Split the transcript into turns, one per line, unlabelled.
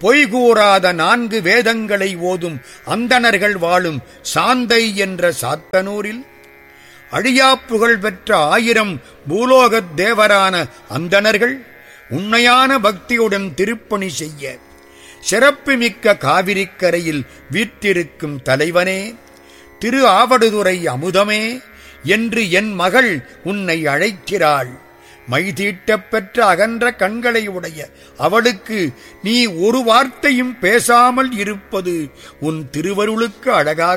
பொய் கூறாத நான்கு வேதங்களை ஓதும் அந்தணர்கள் வாழும் சாந்தை என்ற சாத்தனூரில் அழியா புகழ் பெற்ற ஆயிரம் பூலோகத் தேவரான அந்தணர்கள் உண்மையான பக்தியுடன் திருப்பணி செய்ய சிறப்புமிக்க காவிரிக்கரையில் வீற்றிருக்கும் தலைவனே திரு ஆவடுதுறை அமுதமே என்று என் மகள் உன்னை அழைக்கிறாள் மைதீட்டப் பெற்ற அகன்ற கண்களை உடைய அவளுக்கு நீ ஒரு வார்த்தையும் பேசாமல் இருப்பது உன் திருவருளுக்கு அழகாக